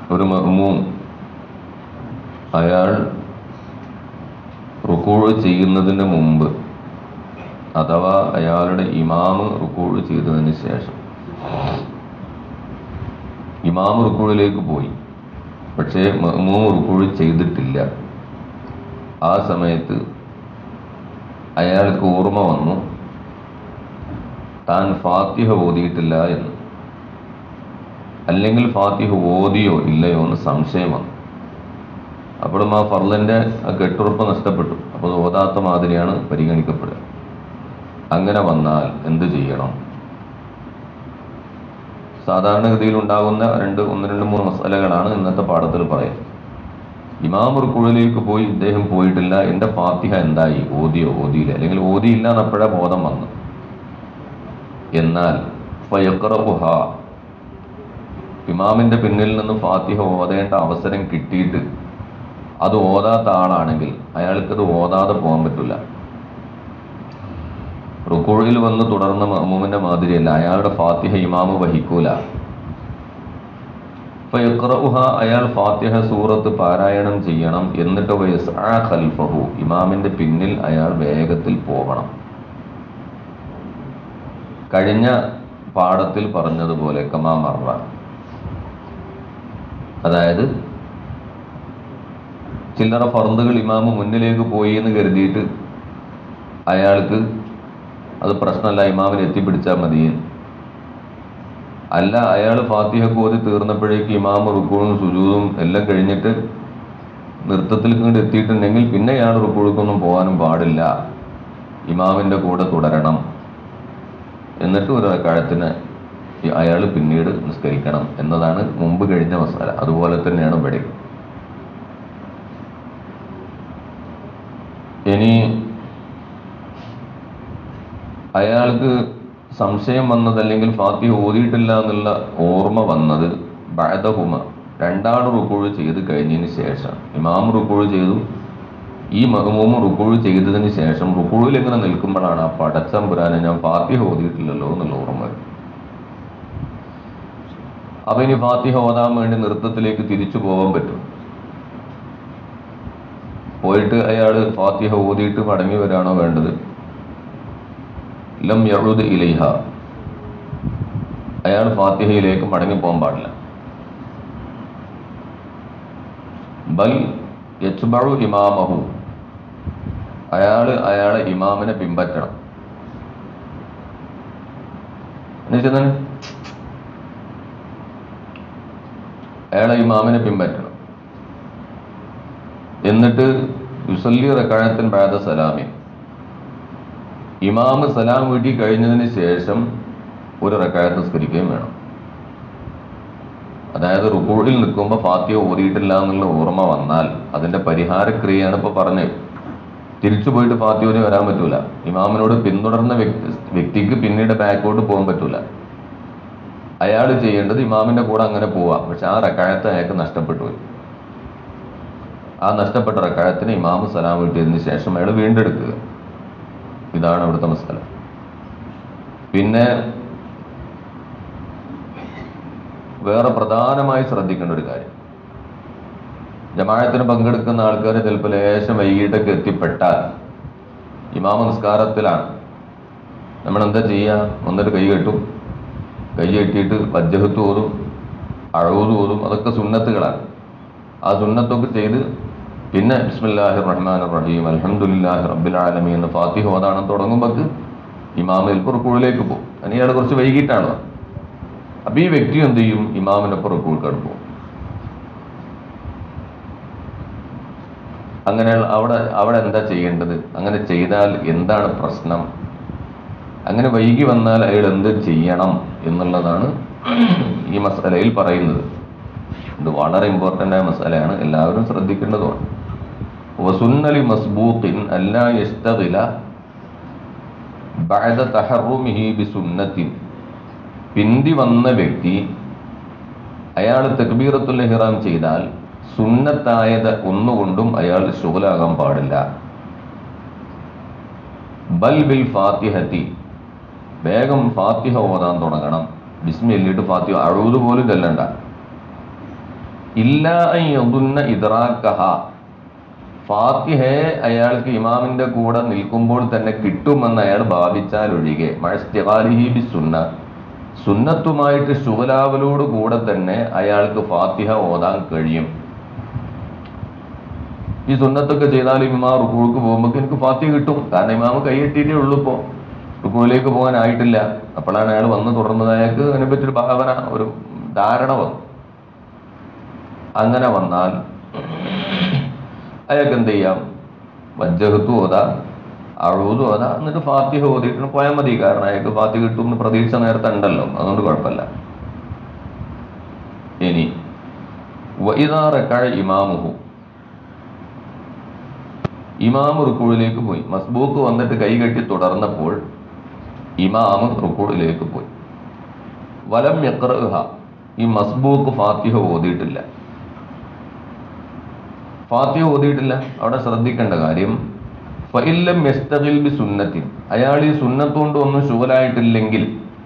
ഒരു മഅ്മൂം അയാൾ റുക്കൂഴ് ചെയ്യുന്നതിന് മുമ്പ് അഥവാ അയാളുടെ ഇമാമ് റുക്കൂഴ് ചെയ്തതിന് ശേഷം ഇമാം റുക്കൂഴിലേക്ക് പോയി പക്ഷേ മഅ്മൂം റുക്കൂഴ് ചെയ്തിട്ടില്ല ആ സമയത്ത് അയാൾക്ക് ഓർമ്മ വന്നു താൻ ഫാത്തിഹ ഓതിയിട്ടില്ല എന്ന് അല്ലെങ്കിൽ ഫാത്തിഹ ഓതിയോ ഇല്ലയോ എന്ന് സംശയം വന്നു അപ്പോഴും ആ ഫർലിന്റെ ആ കെട്ടുറപ്പ് നഷ്ടപ്പെട്ടു അപ്പോൾ അത് ഓതാത്ത മാതിരിയാണ് പരിഗണിക്കപ്പെടുക അങ്ങനെ വന്നാൽ എന്ത് ചെയ്യണം സാധാരണഗതിയിൽ ഉണ്ടാകുന്ന രണ്ട് ഒന്ന് രണ്ട് മൂന്ന് മസാലകളാണ് ഇന്നത്തെ പാഠത്തിൽ പറയുന്നത് ഇമാം റുക്കുഴിലേക്ക് പോയി ഇദ്ദേഹം പോയിട്ടില്ല എൻ്റെ ഫാത്തിഹ എന്തായി ഓതിയോ ഓതിയില്ല അല്ലെങ്കിൽ ഓതിയില്ല എന്നപ്പോഴാ ബോധം വന്നു എന്നാൽ ഫയക്റഹുഹ ഇമാമിന്റെ പിന്നിൽ നിന്ന് ഫാത്തിഹ ഓതേണ്ട അവസരം കിട്ടിയിട്ട് അത് ഓതാത്ത ആളാണെങ്കിൽ അയാൾക്കത് ഓതാതെ പോകാൻ പറ്റില്ല റുക്കുഴിൽ വന്ന് തുടർന്ന മഅ്മൂമിന്റെ മാതിരിയല്ല അയാളുടെ ഫാത്തിഹ ഇമാമ് വഹിക്കൂല ഫയഖ്റഉഹ അയാൾ ഫാത്തിഹ സൂറത്ത് പാരായണം ചെയ്യണം എന്നിട്ട് വയസ്ആ ഖൽഫഹു ഇമാമിന്റെ പിന്നിൽ അയാൾ വേഗത്തിൽ പോകണം കഴിഞ്ഞ പാഠത്തിൽ പറഞ്ഞതുപോലെ കമാ മറ അതായത് ചില്ലറ ഫർദുകൾ ഇമാമ് മുന്നിലേക്ക് പോയി എന്ന് കരുതിയിട്ട് അയാൾക്ക് അത് പ്രശ്നമല്ല ഇമാമിനെ എത്തിപ്പിടിച്ചാൽ മതി അല്ല അയാൾ ഫാത്തിഹ കോതി തീർന്നപ്പോഴേക്ക് ഇമാമ് റുക്കൂളും സുജൂതും എല്ലാം കഴിഞ്ഞിട്ട് നൃത്തത്തിൽ കൊണ്ട് എത്തിയിട്ടുണ്ടെങ്കിൽ പിന്നെ അയാൾ റുക്കൂൾക്കൊന്നും പോകാനും പാടില്ല ഇമാമിന്റെ കൂടെ തുടരണം എന്നിട്ട് ഒരു കഴത്തിന് അയാൾ പിന്നീട് നിസ്കരിക്കണം എന്നതാണ് മുമ്പ് കഴിഞ്ഞ മസാല അതുപോലെ തന്നെയാണ് ഇവിടെ ഇനി അയാൾക്ക് സംശയം വന്നത് അല്ലെങ്കിൽ ഫാത്തിഹ ഓതിയിട്ടില്ല എന്നുള്ള ഓർമ്മ വന്നത് ബഅദഹുമ രണ്ടാൾ റുക്കുഴ് ചെയ്ത് കഴിഞ്ഞതിന് ശേഷം ഇമാം റുക്കുഴ് ചെയ്തു ഈ മഹമൂമ് റുക്കുഴ് ചെയ്തതിന് ശേഷം റുക്കുഴിൽ ഇങ്ങനെ നിൽക്കുമ്പോഴാണ് ആ പടച്ചമ്പുരാനെ ഞാൻ ഫാത്തിഹ ഓതിയിട്ടില്ലല്ലോ എന്നുള്ള ഓർമ്മ വരുന്നത്. അപ്പൊ ഇനി ഫാത്തിഹ ഓതാൻ വേണ്ടി നൃത്തത്തിലേക്ക് തിരിച്ചു പോകാൻ പറ്റും പോയിട്ട് അയാള് ഫാത്തിഹ ഓതിയിട്ട് മടങ്ങി വരാണോ വേണ്ടത് ലം യഴുദ് ഇലൈഹ അയാൾ ഫാത്തിഹയിലേക്ക് മടങ്ങി പോകാൻ പാടില്ല ബൽ യച്ബഴു ഇമാമഹു അയാള് അയാളെ ഇമാമിനെ പിൻപറ്റണം എന്നുവെച്ചാൽ അയാളെ ഇമാമിനെ പിൻപറ്റണം എന്നിട്ട് യുസല്ലി റക്കാഴത്തിൻ ബാദ സലാമി ഇമാമ് സലാം വീട്ടി കഴിഞ്ഞതിന് ശേഷം ഒരു റക്കായത്ത് സ്കരിക്കുകയും വേണം അതായത് റുക്കൂഴിൽ നിൽക്കുമ്പോൾ ഫാത്തിയ ഓതിയിട്ടില്ല എന്നുള്ള ഓർമ്മ വന്നാൽ അതിന്റെ പരിഹാരക്രിയയാണ് ഇപ്പൊ പറഞ്ഞത് തിരിച്ചു പോയിട്ട് ഫാത്തിയ ഓതി വരാൻ പറ്റൂല ഇമാമിനോട് പിന്തുടർന്ന വ്യക്തി വ്യക്തിക്ക് പിന്നീട് ബാക്കോട്ട് പോകാൻ പറ്റൂല അയാൾ ചെയ്യേണ്ടത് ഇമാമിന്റെ കൂടെ അങ്ങനെ പോവാം പക്ഷെ ആ റക്കായത്ത് അയാൾക്ക് നഷ്ടപ്പെട്ടു പോയി ആ നഷ്ടപ്പെട്ട റക്കായത്തിന് ഇമാമ് സലാം വീട്ടിയതിന് ശേഷം അയാൾ വീണ്ടെടുക്കുക ഇതാണ് ഇവിടുത്തെ മസാല പിന്നെ വേറെ പ്രധാനമായി ശ്രദ്ധിക്കേണ്ട ഒരു കാര്യം ജമായത്തിന് പങ്കെടുക്കുന്ന ആൾക്കാർ ചിലപ്പോൾ ലേശം വൈകിട്ടൊക്കെ എത്തിപ്പെട്ടാൽ ഇമാമ നിസ്കാരത്തിലാണ് നമ്മൾ എന്താ ചെയ്യുക ഒന്നിട്ട് കൈ കെട്ടും കൈ കെട്ടിയിട്ട് വജ്ജഹത്ത് ഓതും അഴൂത് ഓതും അതൊക്കെ സുന്നത്തുകളാണ് ആ സുന്നത്തൊക്കെ ചെയ്ത് പിന്നെ ബിസ്മില്ലാഹി റഹ്മാൻ റഹീം അൽഹംദുലില്ലാഹി റബ്ബിൽ ആലമീൻ എന്ന് ഫാത്തിഹ ഓതാണെന്ന് തുടങ്ങുമ്പോൾ ഇമാം എൽപ്പുറക്കൂളിലേക്ക് പോകും അതിന് ഇയാൾ കുറച്ച് വൈകിട്ടാണ് അപ്പൊ ഈ വ്യക്തി എന്ത് ചെയ്യും ഇമാമിന്റെ പുറക്കൂൾ കടക്കും അങ്ങനെ അവിടെ അവിടെ എന്താ ചെയ്യേണ്ടത് അങ്ങനെ ചെയ്താൽ എന്താണ് പ്രശ്നം അങ്ങനെ വൈകി വന്നാൽ അയാൾ എന്ത് ചെയ്യണം എന്നുള്ളതാണ് ഈ മസാലയിൽ പറയുന്നത് ഇത് വളരെ ഇമ്പോർട്ടൻ്റ് ആയ മസാലയാണ് എല്ലാവരും ശ്രദ്ധിക്കേണ്ടതുമാണ് വസുന്നലി മസ്ബൂഖിൻ അല്ലാ യസ്തഗില ബഅദ തഹറുമിഹി ബിസുന്നത്തിൻ പിന്തി വന്ന വ്യക്തി അയാൾ തക്ബീറത്തുൽ ഇഹ്റാം ചെയ്താൽ സുന്നത്തായത് ഒന്നുകൊണ്ടും അയാൾ ശുഗലാകാൻ പാടില്ല ബൽ ബിൽ ഫാത്തിഹത്തി വേഗം ഫാത്തിഹ ഓതാൻ തുടങ്ങണം ബിസ്മി എല്ലിട്ട് ഫാത്തിഹ അഴുത് പോലും ചെല്ലണ്ട ഇല്ല യദുന്ന ഇദ്റാക്കഹ ഫാത്തിഹയെ അയാൾക്ക് ഇമാമിന്റെ കൂടെ നിൽക്കുമ്പോൾ തന്നെ കിട്ടുമെന്ന് അയാൾ ഭാവിച്ചാൽ ഒഴികെ മഴസ്തിഹാലിഹി ബി സുന്ന സുന്നത്തുമായിട്ട് ശുഗലാവലോട് കൂടെ തന്നെ അയാൾക്ക് ഫാത്തിഹ ഓതാൻ കഴിയും ഈ സുന്നത്തൊക്കെ ചെയ്താലും ഇമാം റുക്കൂൾക്ക് പോകുമ്പോൾ എനിക്ക് ഫാത്തിഹ കിട്ടും കാരണം ഇമാമ് കൈയെട്ടിയിട്ടേ ഉള്ളൂ ഇപ്പോൾ റുക്കൂളിലേക്ക് പോകാനായിട്ടില്ല അപ്പോഴാണ് അയാൾ വന്ന് തുടർന്നത് അയാൾക്ക് അതിനെപ്പറ്റി ഒരു ഭാവന ഒരു ധാരണ വന്നു അങ്ങനെ വന്നാൽ അയാൾക്ക് എന്ത് ചെയ്യാം വജ്ജഹത്ത് ഓതാ അഴുതു ഓതാ എന്നിട്ട് ഫാത്തിഹ ഓതിയിട്ട് പോയാൽ മതി കാരണം അയാൾക്ക് ഫാത്തിഹ കിട്ടും എന്ന് പ്രതീക്ഷ നേരത്തെ ഉണ്ടല്ലോ അതുകൊണ്ട് കുഴപ്പമില്ല ഇനി വൈതാറക്കഴ ഇമാമുഹു ഇമാം റുക്കൂളിലേക്ക് പോയി മസ്ബൂക്ക് വന്നിട്ട് കൈകെട്ടി തുടർന്നപ്പോൾ ഇമാം റുക്കൂളിലേക്ക് പോയി വലം യക്രഹ ഈ മസ്ബൂക്ക് ഫാത്തിഹ ഓതിയിട്ടില്ല ഫാത്തിഹ ഓതിയിട്ടില്ല അവിടെ ശ്രദ്ധിക്കേണ്ട കാര്യം ഫഇല്ലം യസ്തഖിൽ ബി സുന്നത്തിൻ അയാൾ ഈ സുന്നത്ത് കൊണ്ട് ഒന്നും ശുഗലായിട്ടില്ലെങ്കിൽ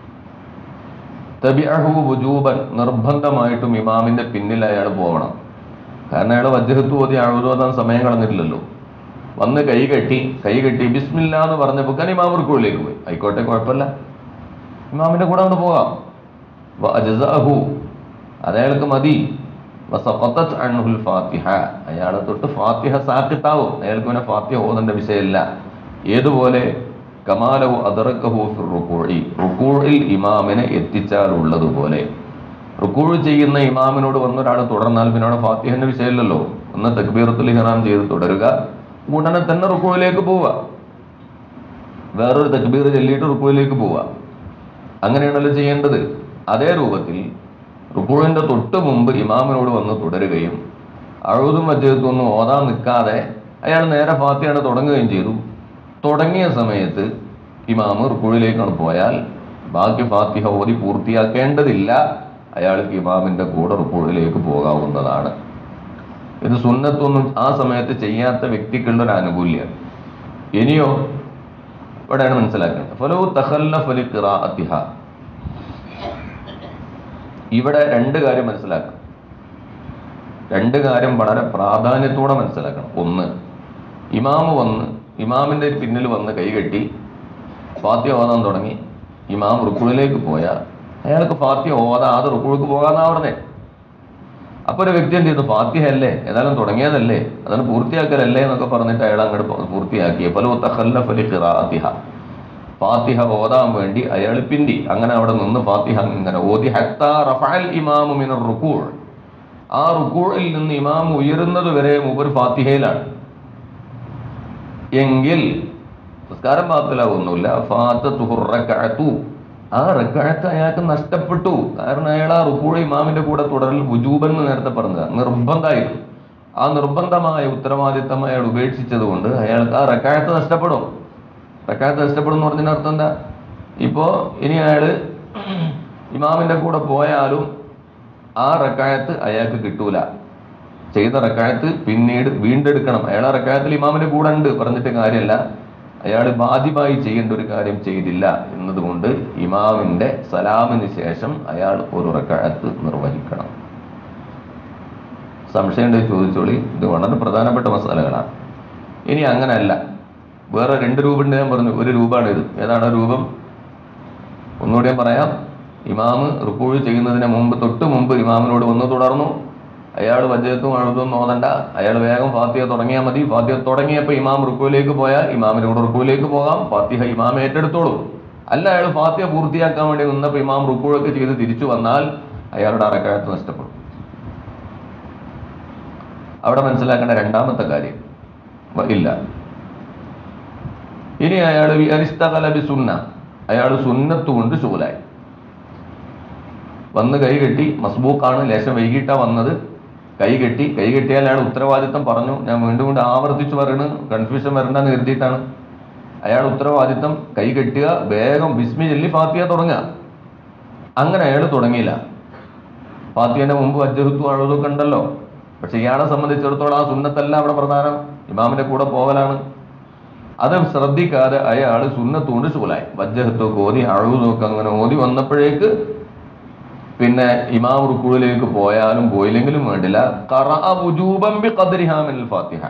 തബിഅഹു വുജൂബൻ നിർബന്ധമായിട്ടും ഇമാമിന്റെ പിന്നിൽ അയാൾ പോകണം കാരണം അയാൾ വജ്ജഹത്ത് ഓതി അഴുതോതാൻ സമയം കളഞ്ഞിട്ടില്ലല്ലോ വന്ന് കൈ കെട്ടി കൈ കെട്ടി ബിസ്മില്ല എന്ന് പറഞ്ഞപ്പോൾ ഞാൻ ഇമാം റുക്കുളിലേക്ക് പോയി ആയിക്കോട്ടെ കുഴപ്പമില്ല ഇമാമിന്റെ കൂടെ അങ്ങോട്ട് പോകാം വഅജ്സഅഹു അത് അയാൾക്ക് മതി വസഖത്തത് അൻഹുൽ ഫാത്തിഹ അയാളെ തൊട്ട് ഫാത്തിഹ സാക്കിത്താവും അയാൾക്ക് പിന്നെ ഫാത്തിഹ ഓതേണ്ട വിഷയമില്ല ഏതുപോലെ കമാലഹു അദറക്കഹു ഫിർ റുക്കൂഇ റുക്കൂഇൽ ഇമാമിനെ എത്തിച്ചാൽ ഉള്ളതുപോലെ റുക്കൂൾ ചെയ്യുന്ന ഇമാമിനോട് വന്നൊരാൾ തുടർന്നാൽ പിന്നെ അവിടെ ഫാത്തിഹന്റെ വിഷയമില്ലല്ലോ ഒന്ന് തക്ബീറത്തുൽ ഇഹ്റാം ചെയ്ത് തുടരുക ഉടനെ തന്നെ റുക്കൂയിലേക്ക് പോവുക വേറൊരു തക്ബീർ ചൊല്ലിയിട്ട് റുക്കൂയിലേക്ക് പോവുക അങ്ങനെയാണല്ലോ ചെയ്യേണ്ടത് അതേ രൂപത്തിൽ റുക്കൂഴിന്റെ തൊട്ട് മുമ്പ് ഇമാമിനോട് വന്ന് തുടരുകയും അഴുതും മജ്ജത്തും ഒന്നും ഓതാൻ നിൽക്കാതെ അയാൾ നേരെ ഫാത്തിയാണ് തുടങ്ങുകയും ചെയ്തു തുടങ്ങിയ സമയത്ത് ഇമാമ് റുക്കൂഴിലേക്കാണ് പോയാൽ ബാക്കി ഫാത്തിഹ ഓതി പൂർത്തിയാക്കേണ്ടതില്ല അയാൾക്ക് ഇമാമിന്റെ കൂടെ റുക്കൂഴിലേക്ക് പോകാവുന്നതാണ് ഇത് സുന്നത്തൊന്നും ആ സമയത്ത് ചെയ്യാത്ത വ്യക്തിക്കുള്ള ഒരു ആനുകൂല്യം ഇനിയോ ഇവിടെയാണ് മനസ്സിലാക്കേണ്ടത് ഫലോ തഹല്ല ഫലി ഖിറാഅത്തിഹ ഇവിടെ രണ്ട് കാര്യം മനസ്സിലാക്കണം രണ്ട് കാര്യം വളരെ പ്രാധാന്യത്തോടെ മനസ്സിലാക്കണം ഒന്ന് ഇമാമ് വന്ന് ഇമാമിന്റെ പിന്നിൽ വന്ന് കൈകെട്ടി ഫാത്തിയ ഓതാൻ തുടങ്ങി ഇമാം റുക്കുളിലേക്ക് പോയാൽ അയാൾക്ക് ഫാത്തിയ ഓതാതെ റുക്കുൾക്ക് പോകാന്നാ പറഞ്ഞേ അപ്പൊ ഒരു വ്യക്തി എന്ത് ചെയ്തു ഫാത്തിഹ അല്ലേ ഏതായാലും തുടങ്ങിയതല്ലേ അതാണ് പൂർത്തിയാക്കലല്ലേ എന്നൊക്കെ പറഞ്ഞിട്ട് അയാൾ അങ്ങോട്ട് പോ- പൂർത്തിയാക്കി ഫലോ തഖല്ലഫ ലി ഖിറാഅത്തിഹ ഫാത്തിഹ ഓതാൻ വേണ്ടി അയാൾ പിന്തി അങ്ങനെ അവിടെ നിന്ന് ഫാത്തിഹ ഇങ്ങനെ ഓതി ഹത്താ റഫഅൽ ഇമാമു മിനർ റുക്കൂൾ ആ റുക്കൂഴിൽ നിന്ന് ഇമാം ഉയരുന്നത് വരെ മൂപ്പർ ഫാത്തിഹയിലാണ് എങ്കിൽ നിസ്കാരം പാത്തിലാവുന്നില്ല ഫാത്തത്തുഹു റകഅതു ആ റക്കാഴത്ത് അയാൾക്ക് നഷ്ടപ്പെട്ടു കാരണം അയാൾ ആ റുക്കൂഴ ഇമാമിന്റെ കൂടെ തുടരൽ വുജൂബൻ എന്ന് നേരത്തെ പറഞ്ഞത് നിർബന്ധമായിരുന്നു ആ നിർബന്ധമായ ഉത്തരവാദിത്തം അയാൾ ഉപേക്ഷിച്ചത് കൊണ്ട് അയാൾക്ക് ആ റക്കാഴത്ത് നഷ്ടപ്പെടും റക്കാഴത്ത് നഷ്ടപ്പെടും എന്ന് പറഞ്ഞതിന് അർത്ഥം എന്താ ഇപ്പോ ഇനി അയാള് ഇമാമിന്റെ കൂടെ പോയാലും ആ റക്കായത്ത് അയാൾക്ക് കിട്ടൂല ചെയ്ത റക്കായത്ത് പിന്നീട് വീണ്ടെടുക്കണം അയാൾ ആ റക്കായത്തിൽ ഇമാമിന്റെ കൂടെ ഉണ്ട് പറഞ്ഞിട്ട് കാര്യമല്ല അയാൾ ബാധ്യമായി ചെയ്യേണ്ട ഒരു കാര്യം ചെയ്തില്ല എന്നതുകൊണ്ട് ഇമാമിന്റെ സലാമിന് ശേഷം അയാൾ ഒരു റക്കായത്ത് നിർവഹിക്കണം സംശയം ഉണ്ടെങ്കിൽ ചോദിച്ചോളി ഇത് വളരെ പ്രധാനപ്പെട്ട മസാലകളാണ് ഇനി അങ്ങനെയല്ല വേറെ രണ്ട് രൂപ ഉണ്ട് ഞാൻ പറഞ്ഞു ഒരു രൂപമാണ് ഇത് ഏതാണ് ആ രൂപം ഒന്നുകൂടി ഞാൻ പറയാം ഇമാമ് റുക്കൂഴ് ചെയ്യുന്നതിന് മുമ്പ് തൊട്ട് മുമ്പ് ഇമാമിനോട് വന്ന് തുടർന്നു അയാൾ വജ്ജത്തും അഴുതും നോതണ്ട അയാൾ വേഗം ഫാത്തിഹ തുടങ്ങിയാൽ മതി ഫാത്തിഹ തുടങ്ങിയപ്പോൾ ഇമാം റുക്കുവിലേക്ക് പോയാൽ ഇമാമിനോട് റുക്കുവിലേക്ക് പോകാം ഫാത്തിഹ ഇമാം ഏറ്റെടുത്തോളൂ അല്ല അയാൾ ഫാത്തിഹ പൂർത്തിയാക്കാൻ വേണ്ടി നിന്നപ്പോൾ ഇമാം റുക്കുവൊക്കെ ചെയ്ത് തിരിച്ചു വന്നാൽ അയാളുടെ അറക്കഴത്ത് നഷ്ടപ്പെടും അവിടെ മനസ്സിലാക്കേണ്ട രണ്ടാമത്തെ കാര്യം വ- ഇല്ല ഇനി അയാൾ അരിസ്തകലബി സുന്ന അയാൾ സുന്നത്ത് കൊണ്ട് ശൂലായി വന്ന് കൈ കെട്ടി മസ്ബൂക്കാണ് ലേശം വൈകിട്ടാ വന്നത് കൈ കെട്ടി കൈ കെട്ടിയാൽ അയാൾ ഉത്തരവാദിത്തം പറഞ്ഞു ഞാൻ വീണ്ടും വീണ്ടും ആവർത്തിച്ചു പറയണ് കൺഫ്യൂഷൻ വരണ്ടെന്ന് കരുതിയിട്ടാണ് അയാൾ ഉത്തരവാദിത്തം കൈ കെട്ടുക വേഗം ബിസ്മി ചൊല്ലി ഫാത്തിയ തുടങ്ങുക അങ്ങനെ അയാൾ തുടങ്ങിയില്ല ഫാത്തിയന്റെ മുമ്പ് അജ്ജഹത്തു അഴുതൊക്കെ ഉണ്ടല്ലോ പക്ഷെ ഇയാളെ സംബന്ധിച്ചിടത്തോളം ആ സുന്നത്തല്ല അവിടെ പ്രധാനം ഇമാമിന്റെ കൂടെ പോകലാണ് അത് ശ്രദ്ധിക്കാതെ അയാൾ സുന്നത്തുകൊണ്ട് ശൂലായി വജ്ജഹത്തൊക്കെ ഓതി അഴുതൊക്കെ അങ്ങനെ ഓതി വന്നപ്പോഴേക്ക് പിന്നെ ഇമാം റുക്കുവിലേക്ക് പോയാലും പോയില്ലെങ്കിലും വേണ്ടില്ല ഖറഅ വുജൂബൻ ബിഖദ്രിഹാ മിനൽ ഫാത്തിഹ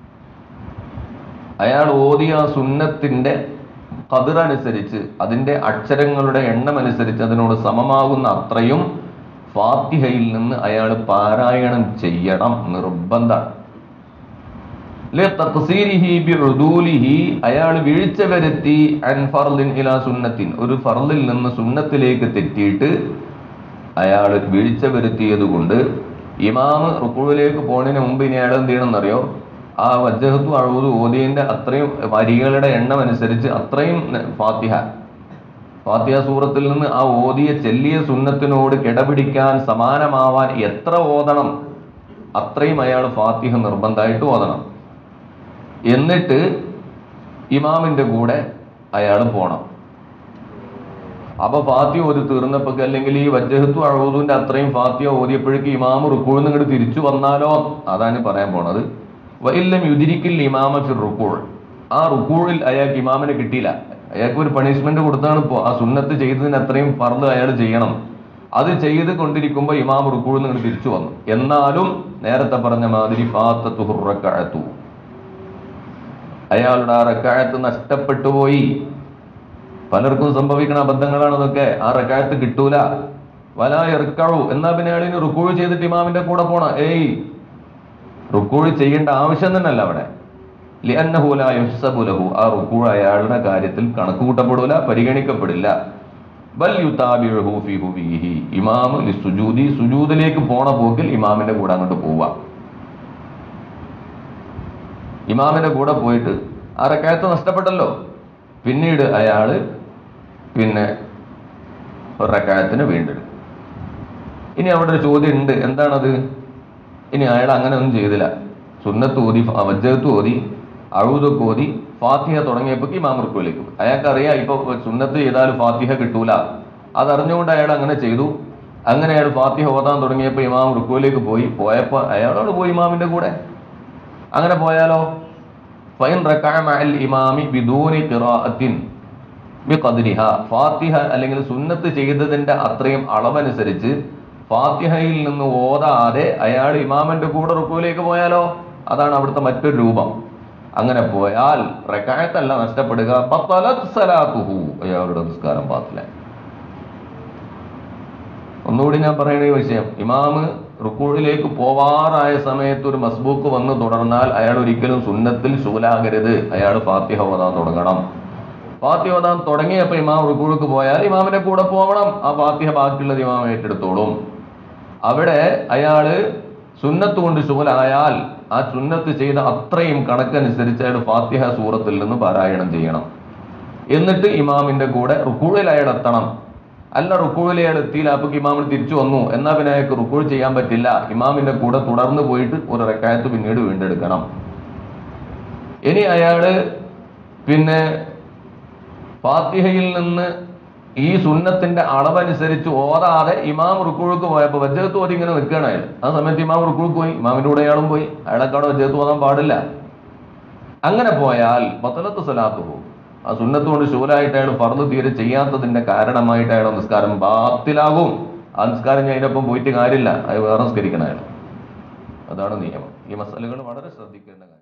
അയാൾ ഓതിയ ആ സുന്നത്തിന്റെ കതിർ അനുസരിച്ച് അതിന്റെ അക്ഷരങ്ങളുടെ എണ്ണം അനുസരിച്ച് അതിനോട് സമമാകുന്ന അത്രയും ഫാത്തിഹയിൽ നിന്ന് അയാൾ പാരായണം ചെയ്യണം നിർബന്ധമാണ് ലിതഖ്സീരിഹി ബിഉദൂലിഹി അയാൾ വീഴ്ച വരുത്തി അൻ ഫർലിൻ ഇലാ സുന്നത്തിൻ ഒരു ഫർലിൽ നിന്ന് സുന്നത്തിലേക്ക് തെറ്റിയിട്ട് അയാൾ വീഴ്ച വരുത്തിയത് കൊണ്ട് ഇമാമ് റുക്കുവിലേക്ക് പോണതിന് മുമ്പ് ഇനി അയാൾ എന്ത് ചെയ്യണമെന്നറിയോ ആ വജ്ജഹത്തു അഴുതു ഓതിയന്റെ അത്രയും വരികളുടെ എണ്ണം അനുസരിച്ച് അത്രയും ന- ഫാത്തിഹ ഫാത്തിഹ സൂറത്തിൽ നിന്ന് ആ ഓതിയ ചെല്ലിയ സുന്നത്തിനോട് കിടപിടിക്കാൻ സമാനമാവാൻ എത്ര ഓതണം അത്രയും അയാൾ ഫാത്തിഹ നിർബന്ധമായിട്ട് ഓതണം എന്നിട്ട് ഇമാമിന്റെ കൂടെ അയാൾ പോണം അപ്പൊ ഫാത്തിയ ഓതി തീർന്നപ്പോ അല്ലെങ്കിൽ ഈ വജ്ജഹത്തു അഴൂദിന്റെ അത്രയും ഫാത്തിയ ഓതിയപ്പോഴേക്ക് ഇമാമ് റുക്കൂൾ ഇങ്ങോട്ട് തിരിച്ചു വന്നാലോ അതാണ് പറയാൻ പോണത് വൈല്ലം യുദിരിക്കിൽ ഇമാമ ഫിർ റുക്കൂൾ ആ റുക്കൂളിൽ അയാൾക്ക് ഇമാമിനെ കിട്ടിയില്ല അയാൾക്ക് ഒരു പണിഷ്മെന്റ് കൊടുത്താണ് ഇപ്പോ ആ സുന്നത്ത് ചെയ്തതിന് അത്രയും ഫർദ് അയാൾ ചെയ്യണം അത് ചെയ്ത് കൊണ്ടിരിക്കുമ്പോൾ ഇമാം റുക്കൂൾ നിന്ന് തിരിച്ചു വന്നു എന്നാലും നേരത്തെ പറഞ്ഞ മാതിരി ഫാത്തു അയാളുടെ ആ റക്കായത്ത് നഷ്ടപ്പെട്ടു പോയി പലർക്കും സംഭവിക്കുന്ന അബദ്ധങ്ങളാണ് അതൊക്കെ ആ റക്കായത്ത് കിട്ടൂല വല ഇറക്കഴു എന്നാ പിന്നെ അയാളിന് റുക്കൂഴ് ചെയ്തിട്ട് ഇമാമിന്റെ കൂടെ പോണ ഏയ് റുക്കൂഴ് ചെയ്യേണ്ട ആവശ്യം തന്നെയല്ല അവിടെ ലിഅന്നഹു ലാ യുഹ്സബു ലഹു ആ റുക്കൂഴ് അയാളുടെ കാര്യത്തിൽ കണക്ക് കൂട്ടപ്പെടൂല പരിഗണിക്കപ്പെടില്ല ബൽ യുതാബിഉഹു ഫീ ഹുബീഹി ഇമാമു ലിസുജൂദി സുജൂദിലേക്ക് പോണ പോക്കിൽ ഇമാമിന്റെ കൂടെ അങ്ങോട്ട് പോവാ ഇമാമിന്റെ കൂടെ പോയിട്ട് ആ റക്കായത്ത് നഷ്ടപ്പെട്ടല്ലോ പിന്നീട് അയാള് പിന്നെ ഒരു റക്കായത്തിന് വീണ്ടെടുക്കും ഇനി അവിടെ ഒരു ചോദ്യം ഉണ്ട് എന്താണത് ഇനി അയാൾ അങ്ങനെ ഒന്നും ചെയ്തില്ല സുന്നത്ത് ഓതി വജ്ജത്ത് ഓതി അഴുതൊക്കെ ഓതി ഫാത്തിഹ തുടങ്ങിയപ്പോൾ ഇമാം റുക്കുവിലേക്ക് പോയി അയാൾക്കറിയാം ഇപ്പൊ സുന്നത്ത് ചെയ്താൽ ഫാത്തിഹ കിട്ടൂല അതറിഞ്ഞുകൊണ്ട് അയാൾ അങ്ങനെ ചെയ്തു അങ്ങനെ അയാൾ ഫാത്തിഹ ഓതാൻ തുടങ്ങിയപ്പോൾ ഇമാം റുക്കുവിലേക്ക് പോയി പോയപ്പോൾ അയാളോട് പോയി ഇമാമിന്റെ കൂടെ അങ്ങനെ പോയാലോ ഫൈൻ റക്കഅ മഅൽ ഇമാമി ബിദൂനി ഖിറാഅത്തിൻ ബിഖദ്രിഹ ഫാത്തിഹ അല്ലെങ്കിൽ സുന്നത്ത് ചെയ്തതിന്റെ അത്രയും അളവനുസരിച്ച് ഫാത്തിഹയിൽ നിന്ന് ഓതാതെ അയാൾ ഇമാമിന്റെ കൂടെ റുക്കുവിലേക്ക് പോയാലോ അതാണ് അവിടുത്തെ മറ്റൊരു രൂപം അങ്ങനെ പോയാൽ റക്കായത്തല്ല നഷ്ടപ്പെടുക ബത്തലത് സലാത്തുഹു അയാളുടെ നിസ്കാരം പാത്തില്ല ഒന്നുകൂടി ഞാൻ പറയുന്ന ഈ വിഷയം ഇമാമ് റുക്കൂഴിലേക്ക് പോവാറായ സമയത്ത് ഒരു മസ്ബൂക്ക് വന്ന് തുടർന്നാൽ അയാൾ ഒരിക്കലും സുന്നത്തിൽ ശൂലാകരുത് അയാൾ ഫാത്തിഹ ഓതാൻ തുടങ്ങണം ഫാത്തിഹ ഓതാൻ തുടങ്ങിയപ്പോൾ ഇമാം റുക്കൂഴുക്ക് പോയാൽ ഇമാമിന്റെ കൂടെ പോകണം ആ ഫാത്തിഹ ബാക്കിയുള്ളത് ഇമാം ഏറ്റെടുത്തോളും അവിടെ അയാള് സുന്നത്ത് കൊണ്ട് ശൂലായാൽ ആ സുന്നത്ത് ചെയ്ത അത്രയും കണക്കനുസരിച്ച് അയാൾ ഫാത്തിഹ സൂറത്തിൽ നിന്ന് പാരായണം ചെയ്യണം എന്നിട്ട് ഇമാമിന്റെ കൂടെ റുക്കൂഴിൽ അയാൾ എത്തണം അല്ല റുക്കൂഴിൽ അയാൾ എത്തിയില്ല അപ്പൊ ഇമാമിന് തിരിച്ചു വന്നു എന്നാ പിന്നെ അയാൾക്ക് റുക്കൂൾ ചെയ്യാൻ പറ്റില്ല ഇമാമിന്റെ കൂടെ തുടർന്ന് പോയിട്ട് ഒരു റക്കായത്ത് പിന്നീട് വീണ്ടെടുക്കണം ഇനി അയാള് പിന്നെ ഫാത്തിഹയിൽ നിന്ന് ഈ സുന്നത്തിന്റെ അളവനുസരിച്ച് ഓതാതെ ഇമാം റുക്കുഴുക്ക് പോയപ്പോ വജ്ജത്ത് ഓതി ഇങ്ങനെ നിൽക്കുകയാണ് അയാൾ ആ സമയത്ത് ഇമാം റുക്കുഴുക്ക് പോയി ഇമാമിന്റെ കൂടെ അയാളും പോയി അയാളെക്കാട് വജ്ജത്ത് ഓതാൻ പാടില്ല അങ്ങനെ പോയാൽ ബത്തലത്ത് സലാത്ത് പോകും ആ സുന്നത്ത് കൊണ്ട് ശൂലായിട്ട് അയാൾ ഫർദ് തീരെ ചെയ്യാത്തതിന്റെ കാരണമായിട്ട് അയാളെ നിസ്കാരം ബാത്തിലാകും ആ നിസ്കാരം ഞാൻ അതിനൊപ്പം പോയിട്ട് കാര്യമില്ല അത് വേറെ നിസ്കരിക്കണം അയാൾ അതാണ് നിയമം ഈ മസാലകൾ വളരെ ശ്രദ്ധിക്കേണ്ട കാര്യം